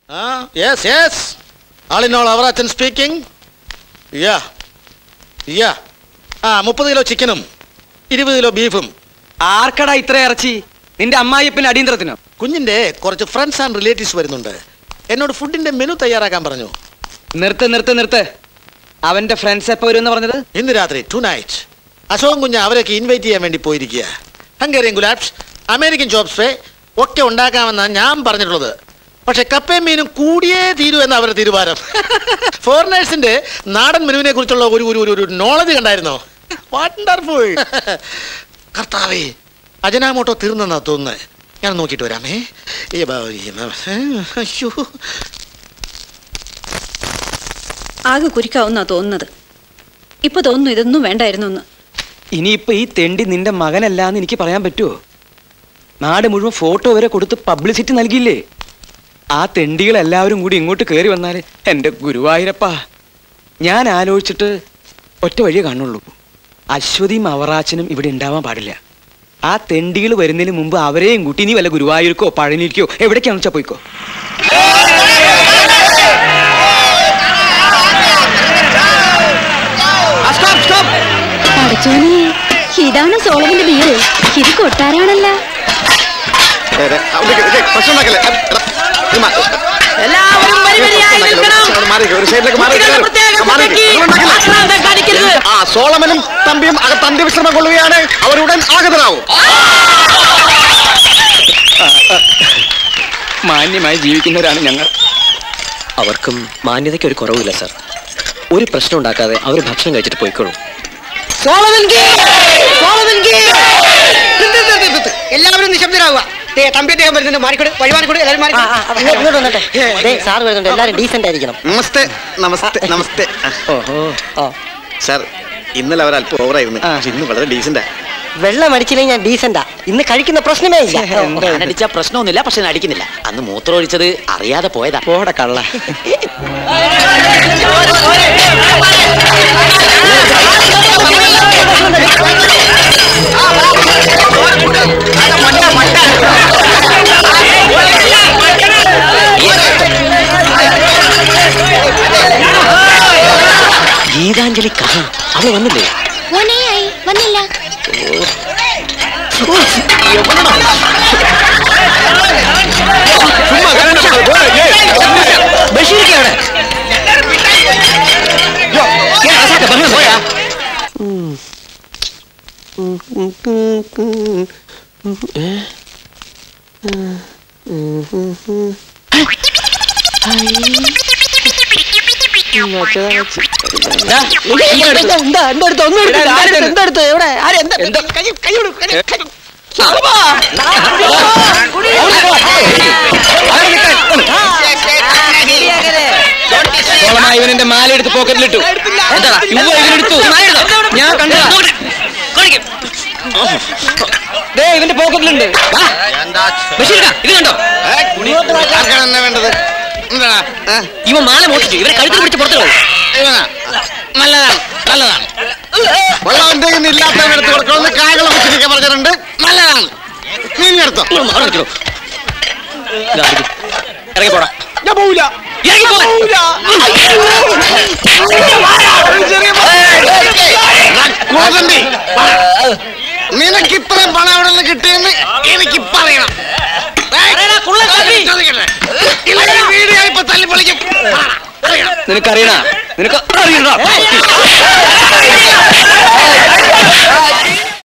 Yes yes ആളിനോൾ Avarachan speaking yeah yeah ആ മുപ്പത് കിലോ ചിക്കനും ഇരുപത് കിലോ ബീഫും ആർക്കടാ ഇത്ര ഇറച്ചി നിന്റെ അമ്മായിയപ്പൻ അടിയന്തരത്തിനോ കുഞ്ഞിന്റെ കുറച്ച് ഫ്രണ്ട്സ് ആൻഡ് റിലേറ്റീവ്സ് വരുന്നുണ്ട് എന്നോട് ഫുഡിന്റെ മെനു തയ്യാറാക്കാൻ പറഞ്ഞു നിർത്ത് നിർത്ത് നിർത്ത് അവന്റെ ഫ്രണ്ട്സ് എപ്പോ വരുമെന്ന് പറഞ്ഞത് ഇന്ന് രാത്രി ടു നൈറ്റ് അശോകൻ കുഞ്ഞ് അവരൊക്കെ ഇൻവൈറ്റ് ചെയ്യാൻ വേണ്ടി പോയിരിക്കുക ഹംഗേറിയൻ ഗുലാബ്സ് അമേരിക്കൻ ചോപ്സ് ഒക്കെ ഉണ്ടാക്കാമെന്നാണ് ഞാൻ പറഞ്ഞിട്ടുള്ളത് പക്ഷെ കപ്പയും മീനും കൂടിയേ തീരൂ എന്ന അവരുടെ തീരുമാനം ഫോറിനേഴ്സിന്റെ നാടൻ മെനുവിനെ കുറിച്ചുള്ള ഒരു ഒരു ഒരു നോളജ് കണ്ടായിരുന്നോ വണ്ടർഫുൾ കർത്താവേ അജനാമോട്ടോ തീർന്നെന്നാ തോന്നുന്നത് ഞാൻ നോക്കിയിട്ട് വരാമേ ഈ ബ- ഈ ബ- അയ്യോ ആകെ കുരിക്കാവുന്നാ തോന്നുന്നത് ഇപ്പൊ തോന്നുന്നു ഇതൊന്നും വേണ്ടായിരുന്നു എന്ന് ഇനിയിപ്പോ ഈ തെണ്ടി നിന്റെ മകനല്ലാന്ന് എനിക്ക് പറയാൻ പറ്റുമോ നാട് മുഴുവൻ ഫോട്ടോ വരെ കൊടുത്ത് പബ്ലിസിറ്റി നൽകിയില്ലേ ആ തെണ്ടികൾ എല്ലാവരും കൂടി ഇങ്ങോട്ട് കയറി വന്നാൽ എൻ്റെ ഗുരുവായൂരപ്പാ ഞാൻ ആലോചിച്ചിട്ട് ഒറ്റ വഴിയേ കാണുള്ളൂ അശ്വതിയും അവറാച്ചനും ഇവിടെ ഉണ്ടാവാൻ പാടില്ല ആ തെണ്ടികൾ വരുന്നതിന് മുമ്പ് അവരെയും കൂട്ടി നീ വല്ല ഗുരുവായൂർക്കോ പഴനിക്കോ എവിടേക്കാണെന്ന് വെച്ചാൽ പോയിക്കോ പഠിച്ചോനെ ഇതാണ് സോളമിന്റെ ബീറ് ഇത് കൊട്ടാരാണല്ല എല്ലാവരും വരിവരിയായി നിൽക്കണം കുട്ടികളെ പ്രത്യേകം ശ്രദ്ധയ്ക്ക് ആഹ്ലാദം കാണിക്കരുത് ആ സോളമനും തമ്പിയും അകത്ത് അന്ത്യവിശ്രമം കൊള്ളുകയാണ് അവരുടൻ ആഗതരാവും മാന്യമായി ജീവിക്കുന്നവരാണ് ഞങ്ങൾ അവർക്കും മാന്യതയ്ക്ക് ഒരു കുറവില്ല സാർ ഒരു പ്രശ്നം ഉണ്ടാക്കാതെ അവർ ഭക്ഷണം കഴിച്ചിട്ട് പോയിക്കോളും എല്ലാവരും നിശബ്ദരാകുക തമ്പി അദ്ദേഹം വരുന്നുണ്ട് മാറിക്കൂടെ വഴിമാറിക്കൂടെ എല്ലാവരും മാറി ഇങ്ങോട്ട് വന്നട്ടെ സാർ വരുന്നുണ്ട് എല്ലാരും ഡീസന്റ് ആയിരിക്കണം നമസ്തേ നമസ്തേ നമസ്തേ ഓഹോ സാർ ഇന്നലെ അവർ അല്പം ഓവറായിരുന്നു പക്ഷെ ഇന്ന് വളരെ ഡീസന്റാ വെള്ളം അടിച്ചില്ലെങ്കിൽ ഞാൻ ഡീസന്റാ ഇന്ന് കഴിക്കുന്ന പ്രശ്നമേ ഇല്ല ഞാനടിച്ച പ്രശ്നമൊന്നുമില്ല പക്ഷെ ഞാൻ അടിക്കുന്നില്ല അന്ന് മൂത്രം ഒഴിച്ചത് അറിയാതെ പോയതാ പോടെ കള്ള ഗീതാഞ്ജലി കഥ അവൾ വന്നില്ലേ വന്നില്ല ബഷീർക്കാണ് പോയാ എന്താ എന്റെ അടുത്ത് ഒന്നും എടുത്തില്ല ആരെടുത്ത് എന്താ എടുത്ത് എവിടെ ആരെ എന്താ കൈ കൈ കൊടു, കൈ, കൈ. സോളമായി ഇവനെന്റെ മാല എടുത്ത് പോക്കറ്റിലിട്ടു എന്താ ഇവ ഇതിനെടുത്തു ഞാൻ കണ്ടതാ ദേ ഇവന്റെ പോക്കറ്റിലുണ്ട് ബഷീർക്കാ, ഇത് കണ്ടോ വേണ്ടത് എന്താ ഇവ മാല മോഷിച്ചു ഇവരെ കഴുത്തിൽ പിടിച്ച് പുറത്തു കളയും. നല്ലതാണ് നല്ലതാണ് വെള്ളം എന്തെങ്കിലും ഇല്ലാത്തവരെടുത്ത് കൊടുക്കണമെന്ന് കായകളെ കുറിച്ചിരിക്കാൻ പറഞ്ഞിട്ടുണ്ട് നല്ലതാണ് നീ ഇനി എടുത്തോ ഇവൻ മാറി നിൽക്കണോ? ഇതാ, ഇത്. ഇറങ്ങി പോടാ ഞാൻ പോവില്ല ഇറങ്ങി പോടാ. കോതമ്പി നിനക്ക് ഇത്രയും പണം എവിടെ നിന്ന് കിട്ടിയെന്ന് എനിക്ക് പറയണം ചോദിക്കട്ടെ ഇല്ലെങ്കിൽ വീഡിയോ ഇപ്പൊ തല്ലി പൊളിക്കും നിനക്കറിയണ നിനക്ക് അറിയണ